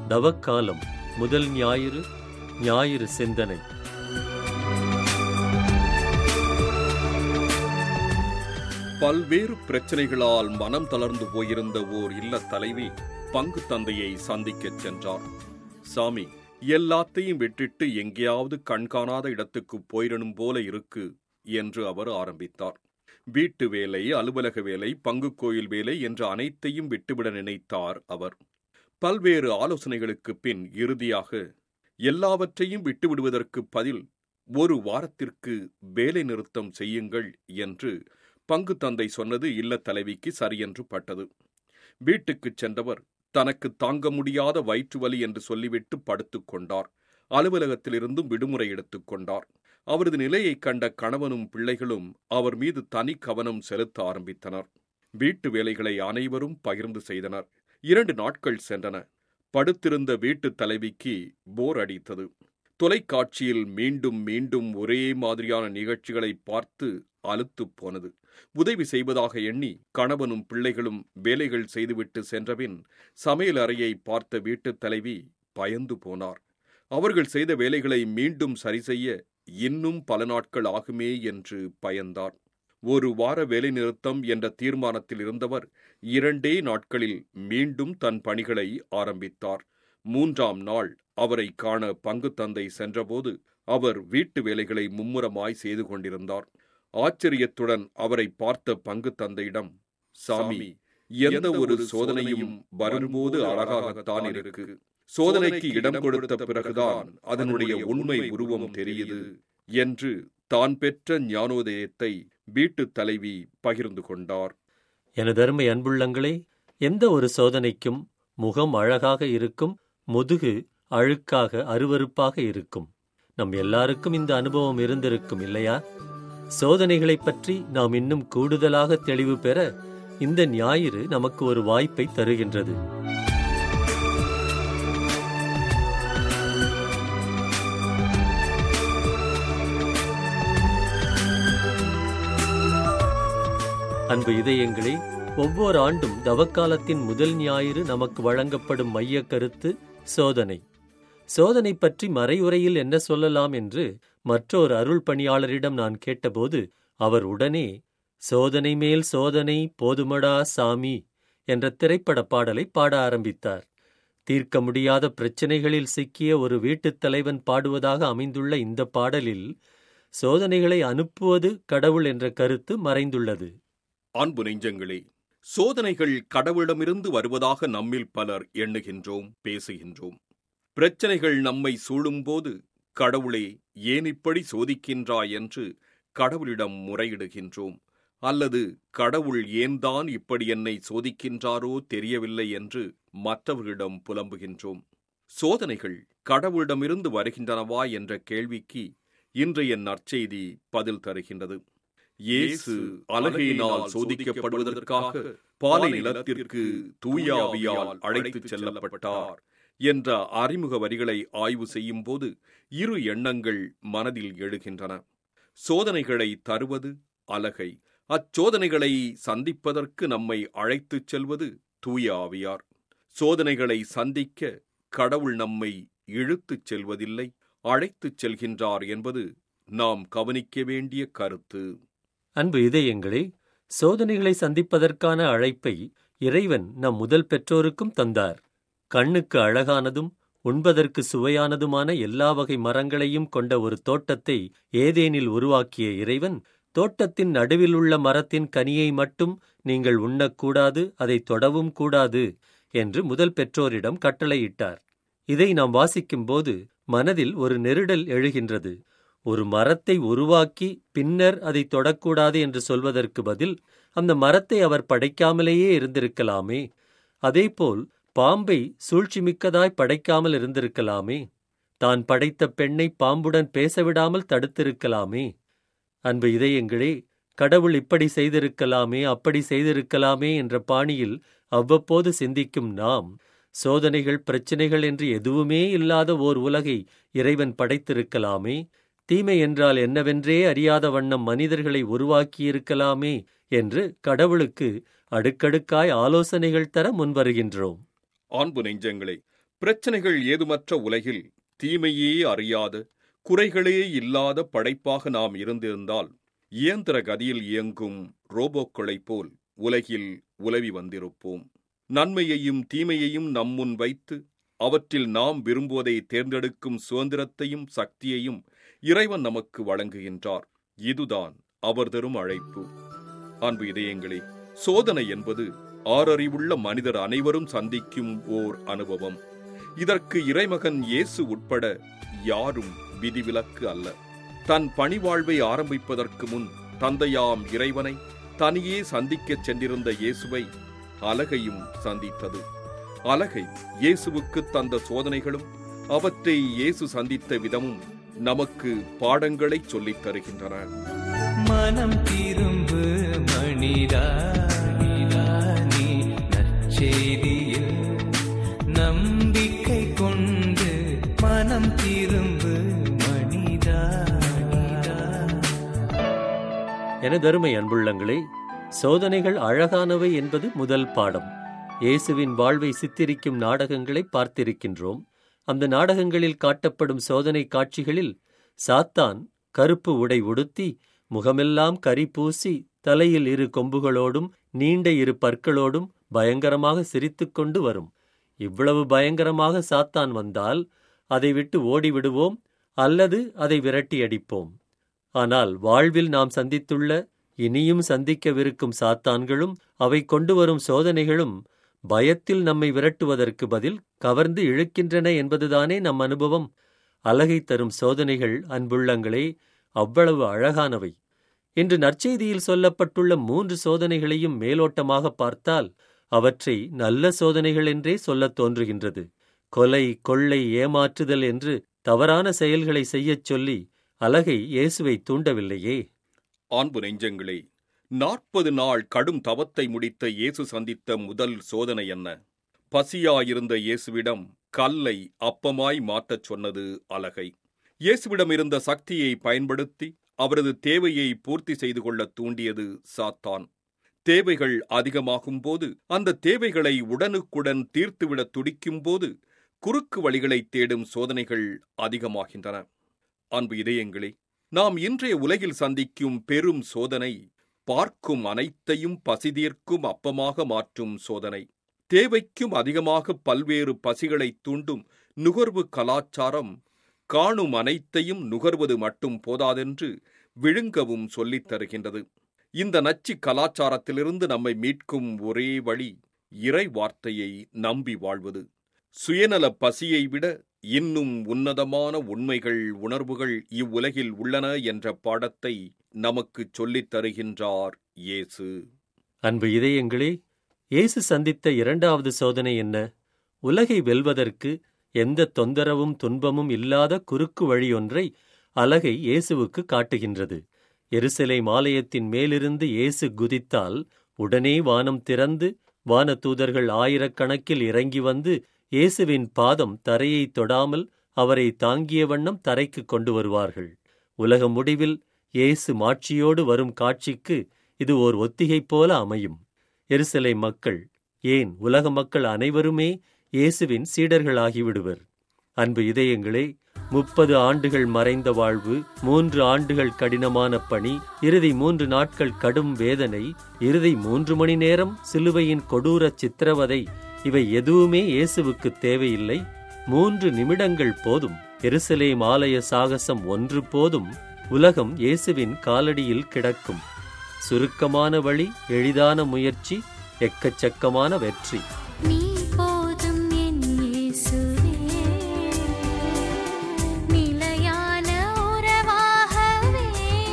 தவக்காலம் முதல் ஞாயிறு ஞாயிறு சிந்தனை பல்வேறு பிரச்சனைகளால் மனம் தளர்ந்து போயிருந்த ஓர் இல்ல தலைவி பங்கு தந்தையை சந்திக்கச் சென்றார் சாமி எல்லாத்தையும் விட்டுட்டு எங்கேயாவது கண்காணாத இடத்துக்கு போயிடணும் போல இருக்கு என்று அவர் ஆரம்பித்தார் வீட்டு வேலை அலுவலக வேலை பங்கு கோயில் வேலை என்ற அனைத்தையும் விட்டுவிட நினைத்தார் அவர் பல்வேறு ஆலோசனைகளுக்கு பின் இறுதியாக எல்லாவற்றையும் விட்டுவிடுவதற்கு பதில் ஒரு வாரத்திற்கு வேலை நிறுத்தம் செய்யுங்கள் என்று பங்கு தந்தை சொன்னது இல்லத் தலைவிக்கு சரியென்று பட்டது வீட்டுக்குச் சென்றவர் தனக்கு தாங்க முடியாத வயிற்று வலி என்று சொல்லிவிட்டு படுத்துக் கொண்டார் அலுவலகத்திலிருந்தும் விடுமுறை எடுத்துக் கொண்டார் அவரது நிலையைக் கண்ட கணவனும் பிள்ளைகளும் அவர் மீது தனி கவனம் செலுத்த ஆரம்பித்தனர் வீட்டு வேலைகளை அனைவரும் பகிர்ந்து செய்தனர் இரண்டு நாட்கள் சென்றன படுத்திருந்த வீட்டுத் தலைவிக்கு போர் அடித்தது தொலைக்காட்சியில் மீண்டும் மீண்டும் ஒரே மாதிரியான நிகழ்ச்சிகளை பார்த்து அலுத்துப் போனது உதவி செய்வதாக எண்ணி கணவனும் பிள்ளைகளும் வேலைகள் செய்துவிட்டு சென்றபின் சமையல் அறையை பார்த்த வீட்டுத் தலைவி பயந்து போனார் அவர்கள் செய்த வேலைகளை மீண்டும் சரிசெய்ய இன்னும் பல நாட்கள் ஆகுமே என்று பயந்தார் ஒரு வார வேலைநிறுத்தம் என்ற தீர்மானத்தில் இருந்தவர் இரண்டே நாட்களில் மீண்டும் தன் பணிகளை ஆரம்பித்தார் மூன்றாம் நாள் அவரை காண பங்கு தந்தை சென்றபோது அவர் வீட்டு வேலைகளை மும்முரமாய் செய்து கொண்டிருந்தார் ஆச்சரியத்துடன் அவரை பார்த்த பங்கு தந்தையிடம் சாமி எந்த ஒரு சோதனையும் வரும்போது அழகாகத்தான் இருக்கு சோதனைக்கு இடம் கொடுத்த பிறகுதான் அதனுடைய உண்மை உருவம் தெரியுது என்று தான் பெற்ற ஞானோதயத்தை வீட்டுத் தலைவி பகிர்ந்து கொண்டார் எனதருமை அன்புள்ளங்களே எந்த ஒரு சோதனைக்கும் முகம் அழகாக இருக்கும் முதுகு அழுக்காக அருவருப்பாக இருக்கும் நம் எல்லாருக்கும் இந்த அனுபவம் இருந்திருக்கும் இல்லையா சோதனைகளைப் பற்றி நாம் இன்னும் கூடுதலாக தெளிவு பெற இந்த ஞாயிறு நமக்கு ஒரு வாய்ப்பை தருகின்றது அன்பு இதயங்களே ஒவ்வொரு ஆண்டும் தவக்காலத்தின் முதல் ஞாயிறு நமக்கு வழங்கப்படும் மைய கருத்து சோதனை சோதனை பற்றி மறையுறையில் என்ன சொல்லலாம் என்று மற்றொரு அருள் பணியாளரிடம் நான் கேட்டபோது அவர் உடனே சோதனை மேல் சோதனை போதுமடா சாமி என்ற திரைப்பட பாடலை பாட ஆரம்பித்தார் தீர்க்க முடியாத பிரச்சனைகளில் சிக்கிய ஒரு வீட்டுத் தலைவன் பாடுவதாக அமைந்துள்ள இந்த பாடலில் சோதனைகளை அனுப்புவது கடவுள் என்ற கருத்து மறைந்துள்ளது அன்பு நெஞ்சங்களே சோதனைகள் கடவுளிடமிருந்து வருவதாக நம்மில் பலர் எண்ணுகின்றோம் பேசுகின்றோம் பிரச்சனைகள் நம்மை சூழும்போது கடவுளே ஏன் இப்படி சோதிக்கின்றாய் என்று கடவுளிடம் முறையிடுகின்றோம் அல்லது கடவுள் ஏன்தான் இப்படி என்னை சோதிக்கின்றாரோ தெரியவில்லை என்று மற்றவர்களிடம் புலம்புகின்றோம் சோதனைகள் கடவுளிடமிருந்து வருகின்றனவா என்ற கேள்விக்கு இன்றைய நற்செய்தி பதில் தருகின்றது இயேசு அலகையினால் சோதிக்கப்படுவதற்காக பாலை நிலத்திற்கு தூயாவியால் அழைத்துச் செல்லப்பட்டார் என்ற அறிமுக வரிகளை ஆய்வு செய்யும்போது இரு எண்ணங்கள் மனதில் எழுகின்றன சோதனைகளை தருவது அலகை அச்சோதனைகளை சந்திப்பதற்கு நம்மை அழைத்துச் செல்வது தூய ஆவியார் சோதனைகளை சந்திக்க கடவுள் நம்மை இழுத்துச் செல்வதில்லை அழைத்துச் செல்கின்றார் என்பது நாம் கவனிக்க வேண்டிய கருத்து அன்பு இதயங்களே சோதனைகளை சந்திப்பதற்கான அழைப்பை இறைவன் நம் முதல் பெற்றோருக்கும் தந்தார் கண்ணுக்கு அழகானதும் உண்பதற்கு சுவையானதுமான எல்லா வகை மரங்களையும் கொண்ட ஒரு தோட்டத்தை ஏதேனில் உருவாக்கிய இறைவன் தோட்டத்தின் நடுவில் உள்ள மரத்தின் கனியை மட்டும் நீங்கள் உண்ணக்கூடாது அதை தொடவும் கூடாது என்று முதல் பெற்றோரிடம் கட்டளையிட்டார் இதை நாம் வாசிக்கும்போது மனதில் ஒரு நெருடல் எழுகின்றது ஒரு மரத்தை உருவாக்கி பின்னர் அதை தொடக்கூடாது என்று சொல்வதற்கு பதில் அந்த மரத்தை அவர் படைக்காமலேயே இருந்திருக்கலாமே அதேபோல் பாம்பை சூழ்ச்சிமிக்கதாய் படைக்காமல் இருந்திருக்கலாமே தான் படைத்த பெண்ணை பாம்புடன் பேசவிடாமல் தடுத்திருக்கலாமே அன்பு இதயங்களே கடவுள் இப்படி செய்திருக்கலாமே அப்படி செய்திருக்கலாமே என்ற பாணியில் அவ்வப்போது சிந்திக்கும் நாம் சோதனைகள் பிரச்சினைகள் என்று எதுவுமே இல்லாத ஓர் உலகை இறைவன் படைத்திருக்கலாமே தீமை என்றால் என்னவென்றே அறியாத வண்ணம் மனிதர்களை உருவாக்கியிருக்கலாமே என்று கடவுளுக்கு அடுக்கடுக்காய் ஆலோசனைகள் தர முன்வருகின்றோம் அன்பு நெஞ்சங்களே பிரச்சனைகள் ஏதுமற்ற உலகில் தீமையே அறியாத குறைகளே இல்லாத படைப்பாக நாம் இருந்திருந்தால் இயந்திர கதியில் இயங்கும் ரோபோக்களைப் போல் உலகில் உலவி வந்திருப்போம் நன்மையையும் தீமையையும் நம்முன் வைத்து அவற்றில் நாம் விரும்புவதை தேர்ந்தெடுக்கும் சுதந்திரத்தையும் சக்தியையும் இறைவன் நமக்கு வழங்குகின்றார் இதுதான் அவர் தரும் அழைப்பு அன்பு இதயங்களே சோதனை என்பது ஆறறிவுள்ள மனிதர் அனைவரும் சந்திக்கும் ஓர் அனுபவம் இதற்கு இறைமகன் இயேசு உட்பட யாரும் விதிவிலக்கு அல்ல தன் பணிவாழ்வை ஆரம்பிப்பதற்கு முன் தந்தையாம் இறைவனை தனியே சந்திக்கச் சென்றிருந்த இயேசுவை அலகையும் சந்தித்தது அலகை இயேசுவுக்கு தந்த சோதனைகளும் அவற்றை இயேசு சந்தித்த விதமும் நமக்கு பாடங்களை சொல்லித் தருகின்றன மனம் திரும்பு மணிதா நீ நற்செய்தியில் நம்பிக்கை கொண்டு மனம் திரும்பு மணிதா எனதருமை அன்புள்ளங்களே சோதனைகள் அழகானவை என்பது முதல் பாடம் இயேசுவின் வாழ்வை சித்தரிக்கும் நாடகங்களை பார்த்திருக்கின்றோம் அந்த நாடகங்களில் காட்டப்படும் சோதனை காட்சிகளில் சாத்தான் கருப்பு உடை உடுத்தி முகமெல்லாம் கரி பூசி தலையில் இரு கொம்புகளோடும் நீண்ட இரு பற்களோடும் பயங்கரமாக சிரித்துக்கொண்டு வரும் இவ்வளவு பயங்கரமாக சாத்தான் வந்தால் அதை விட்டு ஓடிவிடுவோம் அல்லது அதை விரட்டி அடிப்போம் ஆனால் வாழ்வில் நாம் சந்தித்துள்ள இனியும் சந்திக்கவிருக்கும் சாத்தான்களும் அவை கொண்டு வரும் சோதனைகளும் பயத்தில் நம்மை விரட்டுவதற்கு பதில் கவர்ந்து இழுக்கின்றன என்பதுதானே நம் அனுபவம் அலகை தரும் சோதனைகள் அன்புள்ளங்களே அவ்வளவு அழகானவை இன்று நற்செய்தியில் சொல்லப்பட்டுள்ள மூன்று சோதனைகளையும் மேலோட்டமாக பார்த்தால் அவற்றை நல்ல சோதனைகள் என்றே சொல்லத் தோன்றுகின்றது கொலை கொள்ளை ஏமாற்றுதல் என்று தவறான செயல்களை செய்யச் சொல்லி அலகை இயேசுவை தூண்டவில்லையே அன்பு நெஞ்சங்களே நாற்பது நாள் கடும் தவத்தை முடித்த இயேசு சந்தித்த முதல் சோதனை என்ன பசியாயிருந்த இயேசுவிடம் கல்லை அப்பமாய் மாற்றச் சொன்னது அலகை இயேசுவிடம் இருந்த சக்தியை பயன்படுத்தி அவரது தேவையை பூர்த்தி செய்து கொள்ள தூண்டியது சாத்தான் தேவைகள் அதிகமாகும் போது அந்த தேவைகளை உடனுக்குடன் தீர்த்துவிட துடிக்கும் போது குறுக்கு வழிகளை தேடும் சோதனைகள் அதிகமாகின்றன அன்பு இதயங்களே நாம் இன்றைய உலகில் சந்திக்கும் பெரும் சோதனை பார்க்கும் அனைத்தையும் பசிதீர்க்கும் அப்பமாக மாற்றும் சோதனை தேவைக்கும் அதிகமாக பல்வேறு பசிகளைத் தூண்டும் நுகர்வு கலாச்சாரம் காணும் அனைத்தையும் நுகர்வது மட்டும் போதாதென்று விழுங்கவும் சொல்லித் தருகின்றது இந்த நச்சு கலாச்சாரத்திலிருந்து நம்மை மீட்கும் ஒரே வழி இறை வார்த்தையை நம்பி வாழ்வது சுயநல பசியை விட இன்னும் உன்னதமான உண்மைகள் உணர்வுகள் இவ்வுலகில் உள்ளன என்ற பாடத்தை நமக்குச் சொல்லித் தருகின்றார் இயேசு அன்பு இதயங்களே இயேசு சந்தித்த இரண்டாவது சோதனை என்ன உலகை வெல்வதற்கு எந்த தொந்தரவும் துன்பமும் இல்லாத குறுக்கு வழியொன்றை அலகை இயேசுவுக்கு காட்டுகின்றது எருசலேம் ஆலயத்தின் மேலிருந்து இயேசு குதித்தால் உடனே வானம் திறந்து வானதூதர்கள் ஆயிரக்கணக்கில் இறங்கி வந்து இயேசுவின் பாதம் தரையை தொடாமல் அவரை தாங்கிய வண்ணம் தரைக்கு கொண்டு வருவார்கள் உலக முடிவில் இயேசு மாட்சியோடு வரும் காட்சிக்கு இது ஓர் ஒத்திகை போல அமையும் எருசலை மக்கள் ஏன் உலக மக்கள் அனைவருமே இயேசுவின் சீடர்களாகிவிடுவர் அன்பு இதயங்களே முப்பது ஆண்டுகள் மறைந்த வாழ்வு மூன்று ஆண்டுகள் கடினமான பணி இறுதி மூன்று நாட்கள் கடும் வேதனை இறுதி மூன்று மணி நேரம் சிலுவையின் கொடூர சித்திரவதை இவை எதுவுமே இயேசுவுக்கு தேவையில்லை மூன்று நிமிடங்கள் போதும் எருசலேம் ஆலய சாகசம் ஒன்று போதும் உலகம் இயேசுவின் காலடியில் கிடக்கும் சுருக்கமான வழி எளிதான முயற்சி எக்கச்சக்கமான வெற்றி நீ போதும் என் இயேசுவே நிலையான உறவாகவே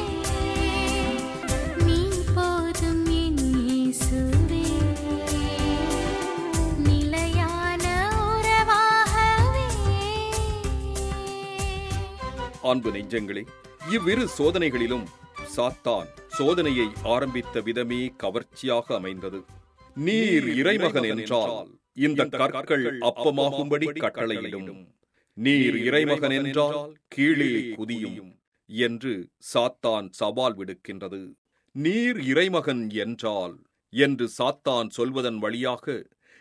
நீ போதும் என் இயேசுவே நிலையான உறவாகவே அன்பு நெஞ்சங்களே இவ்விரு சோதனைகளிலும் சாத்தான் சோதனையை ஆரம்பித்த விதமே கவர்ச்சியாக அமைந்தது நீர் இறைமகன் என்றால் இந்த கற்கள் அப்பமாகும்படி கட்டளையிடும் நீர் இறைமகன் என்றால் கீழே குதியும் என்று சாத்தான் சவால் விடுக்கின்றது நீர் இறைமகன் என்றால் என்று சாத்தான் சொல்வதன் வழியாக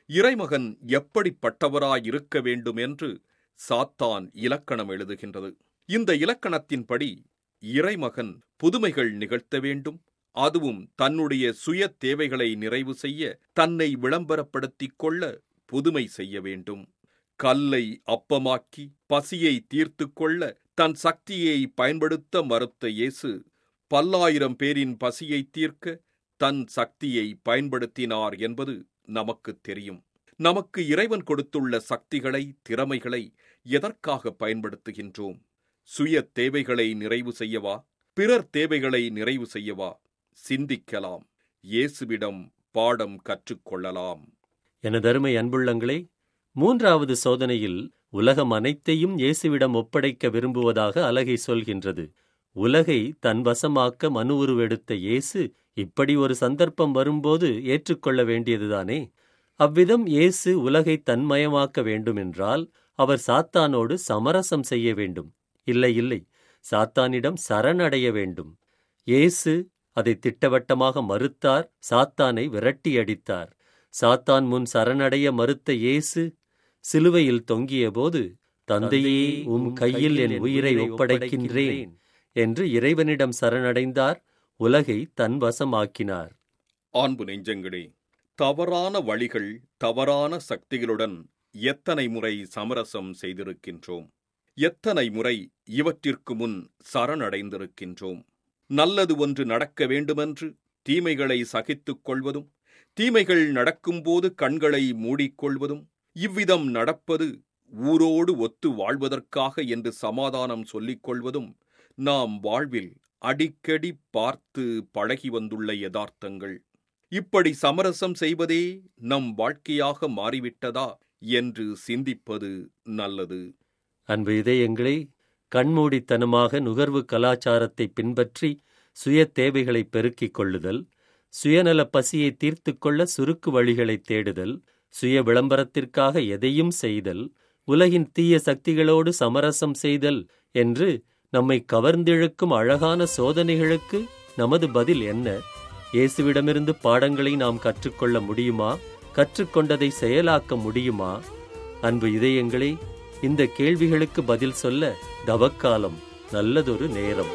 இறைமகன் எப்படிப்பட்டவராயிருக்க வேண்டும் என்று சாத்தான் இலக்கணம் எழுதுகின்றது இந்த இலக்கணத்தின்படி இறைமகன் புதுமைகள் நிகழ்த்த வேண்டும் அதுவும் தன்னுடைய சுய தேவைகளை நிறைவு செய்ய தன்னை விளம்பரப்படுத்திக் கொள்ள புதுமை செய்ய வேண்டும் கல்லை அப்பமாக்கி பசியை தீர்த்து கொள்ள தன் சக்தியை பயன்படுத்த மறுத்த இயேசு பல்லாயிரம் பேரின் பசியை தீர்க்க தன் சக்தியை பயன்படுத்தினார் என்பது நமக்கு தெரியும் நமக்கு இறைவன் கொடுத்துள்ள சக்திகளை திறமைகளை எதற்காக பயன்படுத்துகின்றோம் சுய தேவைகளை நிறைவு செய்யவா பிறர் தேவைகளை நிறைவு செய்யவா சிந்திக்கலாம் இயேசுவிடம் பாடம் கற்றுக்கொள்ளலாம் எனதருமை அன்புள்ளங்களே மூன்றாவது சோதனையில் உலகம் அனைத்தையும் இயேசுவிடம் ஒப்படைக்க விரும்புவதாக அலகை சொல்கின்றது உலகை தன் வசமாக்க மனு உருவெடுத்த இயேசு இப்படி ஒரு சந்தர்ப்பம் வரும்போது ஏற்றுக்கொள்ள வேண்டியதுதானே அவ்விதம் இயேசு உலகை தன்மயமாக்க வேண்டுமென்றால் அவர் சாத்தானோடு சமரசம் செய்ய வேண்டும் இல்லை இல்லை சாத்தானிடம் சரணடைய வேண்டும் இயேசு அதை திட்டவட்டமாக மறுத்தார் சாத்தானை விரட்டி அடித்தார் சாத்தான் முன் சரணடைய மறுத்த இயேசு சிலுவையில் தொங்கியபோது தந்தையே உம் கையில் என் உயிரை ஒப்படைக்கின்றேன் என்று இறைவனிடம் சரணடைந்தார் உலகை தன் வசமாக்கினார் அன்பு நெஞ்சங்களே தவறான வழிகள் தவறான சக்திகளுடன் எத்தனை முறை சமரசம் செய்திருக்கின்றோம் எத்தனை முறை இவற்றிற்கு முன் சரணடைந்திருக்கின்றோம் நல்லது ஒன்று நடக்க வேண்டுமென்று தீமைகளை சகித்துக் கொள்வதும் தீமைகள் நடக்கும்போது கண்களை மூடிக்கொள்வதும் இவ்விதம் நடப்பது ஊரோடு ஒத்து வாழ்வதற்காக என்று சமாதானம் சொல்லிக் கொள்வதும் நாம் வாழ்வில் அடிக்கடி பார்த்து பழகி வந்துள்ள யதார்த்தங்கள் இப்படி சமரசம் செய்வதே நம் வாழ்க்கையாக மாறிவிட்டதா என்று சிந்திப்பது நல்லது அன்பு இதயங்களே கண்மூடித்தனமாக நுகர்வு கலாச்சாரத்தை பின்பற்றி சுய தேவைகளை பெருக்கிக் கொள்ளுதல் சுயநல பசியை தீர்த்து கொள்ள சுருக்கு வழிகளை தேடுதல் சுய விளம்பரத்திற்காக எதையும் செய்தல் உலகின் தீய சக்திகளோடு சமரசம் செய்தல் என்று நம்மை கவர்ந்திழுக்கும் அழகான சோதனைகளுக்கு நமது பதில் என்ன இயேசுவிடமிருந்து பாடங்களை நாம் கற்றுக்கொள்ள முடியுமா கற்றுக்கொண்டதை செயலாக்க முடியுமா அன்பு இதயங்களே இந்த கேள்விகளுக்கு பதில் சொல்ல தவக்காலம் நல்லதொரு நேரம்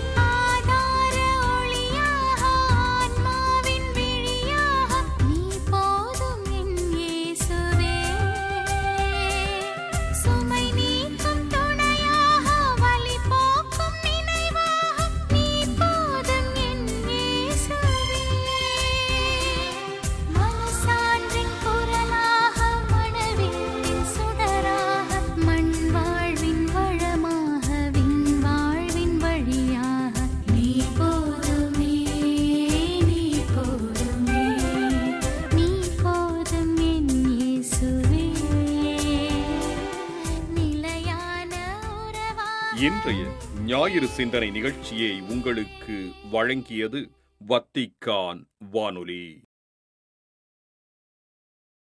ஆதார ஒளியாக ஆன்மாவின் விழியாக நீ போதும் என் இயேசுவே சுமை நீக்கும் துணையாக வலி போக்கும் நினைவாக நீ போதும் என் இயேசுவே மனசான்றின் குரலாக மனவில்லின் சுடராக மண் வாழ்வின் வளமாக விண் வாழ்வின் வழியாக நீ போதுமே நீ போதுமே நீ போதும் என் இயேசுவே நிலையான உறவாக இன்றைய ஞாயிறு சிந்தனை நிகழ்ச்சியை உங்களுக்கு வழங்கியது வத்திக்கான் வானொலி